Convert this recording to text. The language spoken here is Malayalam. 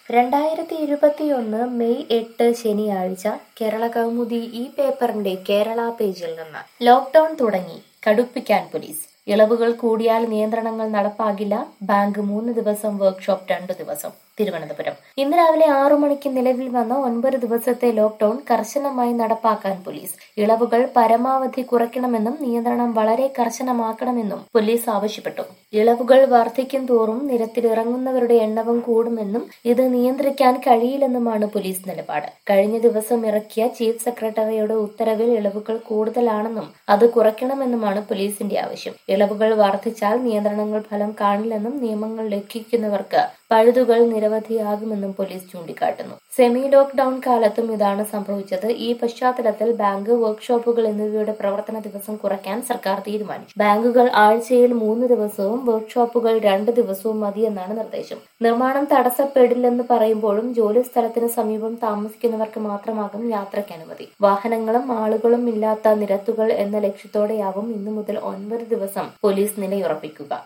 രണ്ടായിരത്തി ഇരുപത്തിയൊന്ന് മെയ് എട്ട് ശനിയാഴ്ച കേരള കൗമുദി ഈ പേപ്പറിന്റെ കേരള പേജിൽ നിന്ന് ലോക്ഡൌൺ തുടങ്ങി കടുപ്പിക്കാൻ പോലീസ് ഇളവുകൾ കൂടിയാൽ നിയന്ത്രണങ്ങൾ നടപ്പാകില്ല ബാങ്ക് മൂന്ന് ദിവസം വർക്ക്ഷോപ്പ് രണ്ടു ദിവസം തിരുവനന്തപുരം ഇന്ന് രാവിലെ ആറു മണിക്ക് നിലവിൽ വന്ന ഒൻപത് ദിവസത്തെ ലോക്ഡൌൺ കർശനമായി നടപ്പാക്കാൻ പോലീസ് ഇളവുകൾ പരമാവധി കുറയ്ക്കണമെന്നും നിയന്ത്രണം വളരെ കർശനമാക്കണമെന്നും പോലീസ് ആവശ്യപ്പെട്ടു ഇളവുകൾ വർദ്ധിക്കും തോറും നിരത്തിലിറങ്ങുന്നവരുടെ എണ്ണവും കൂടുമെന്നും ഇത് നിയന്ത്രിക്കാൻ കഴിയില്ലെന്നുമാണ് പോലീസ് നിലപാട് കഴിഞ്ഞ ദിവസം ഇറക്കിയ ചീഫ് സെക്രട്ടറിയുടെ ഉത്തരവിൽ ഇളവുകൾ കൂടുതലാണെന്നും അത് കുറയ്ക്കണമെന്നുമാണ് പോലീസിന്റെ ആവശ്യം ഇളവുകൾ വർദ്ധിച്ചാൽ നിയന്ത്രണങ്ങൾ ഫലം കാണില്ലെന്നും നിയമങ്ങൾ ലംഘിക്കുന്നവർക്ക് പഴുതുകൾ നിരവധിയാകുമെന്നും പോലീസ് ചൂണ്ടിക്കാട്ടുന്നു സെമി ലോക്ക്ഡൌൺ കാലത്തും ഇതാണ് സംഭവിച്ചത് ഈ പശ്ചാത്തലത്തിൽ ബാങ്ക് വർക്ക്ഷോപ്പുകൾ എന്നിവയുടെ പ്രവർത്തന ദിവസം കുറയ്ക്കാൻ സർക്കാർ തീരുമാനിച്ചു ബാങ്കുകൾ ആഴ്ചയിൽ മൂന്ന് ദിവസവും വർക്ക്ഷോപ്പുകൾ രണ്ട് ദിവസവും മതിയെന്നാണ് നിർദ്ദേശം നിർമ്മാണം തടസ്സപ്പെടില്ലെന്ന് പറയുമ്പോഴും ജോലി സ്ഥലത്തിന് സമീപം താമസിക്കുന്നവർക്ക് മാത്രമാകും യാത്രയ്ക്ക് അനുമതി വാഹനങ്ങളും ആളുകളും ഇല്ലാത്ത നിരത്തുകൾ എന്ന ലക്ഷ്യത്തോടെയാവും ഇന്നു മുതൽ ഒൻപത് ദിവസം പോലീസ് നിലയുറപ്പിക്കുക